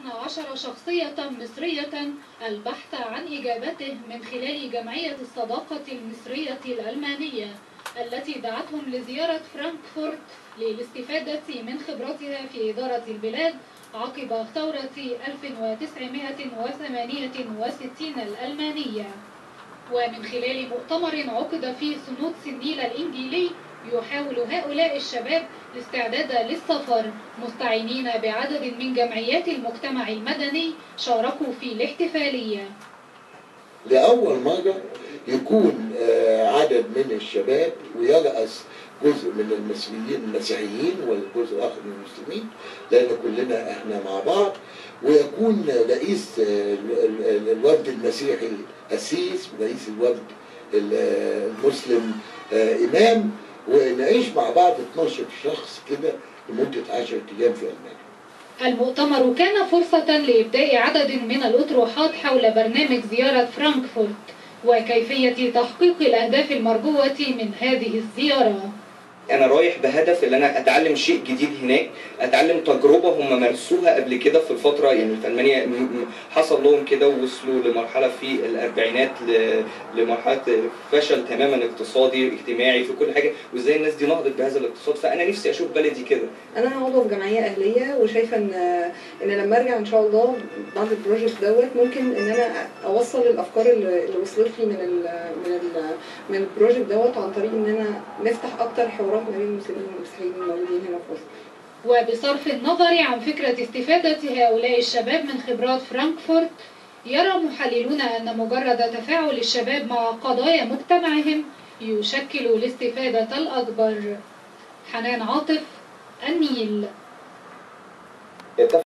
12 شخصية مصرية البحث عن إجابته من خلال جمعية الصداقة المصرية الألمانية التي دعتهم لزيارة فرانكفورت للاستفادة من خبرتها في إدارة البلاد عقب ثورة 1968 الألمانية ومن خلال مؤتمر عقد في سنود سنيل الإنجيلي يحاول هؤلاء الشباب الاستعداد للسفر مستعينين بعدد من جمعيات المجتمع المدني شاركوا في الاحتفالية لأول مرة يكون عدد من الشباب ويرأس جزء من المصريين المسيحيين والجزء الآخر من المسلمين لأن كلنا احنا مع بعض ويكون رئيس الوفد المسيحي أسيس ورئيس الوفد المسلم إمام ونعيش مع بعض 12 شخص كده لمدة 10 أيام في ألمانيا المؤتمر كان فرصة لإبداء عدد من الأطروحات حول برنامج زيارة فرانكفورت وكيفية تحقيق الأهداف المرجوة من هذه الزيارة انا رايح بهدف ان انا اتعلم شيء جديد هناك اتعلم تجربه هم مارسوها قبل كده في الفتره يعني في المانيا حصل لهم كده ووصلوا لمرحله في الاربعينات لمرحله فشل تماما اقتصادي اجتماعي في كل حاجه وازاي الناس دي نهضت بهذا الاقتصاد فانا نفسي اشوف بلدي كده انا عضو في جمعيه اهليه وشايفه ان ان لما ارجع ان شاء الله بعد البروجكت دوت ممكن ان انا اوصل الافكار اللي وصلت لي من ال من ال من البروجكت دوت عن طريق ان انا نفتح اكتر حوارات ما بين المسلمين والمسيحيين الموجودين هنا في مصر. وبصرف النظر عن فكرة استفادة هؤلاء الشباب من خبرات فرانكفورت يرى محللون أن مجرد تفاعل الشباب مع قضايا مجتمعهم يشكل الاستفادة الأكبر حنان عاطف النيل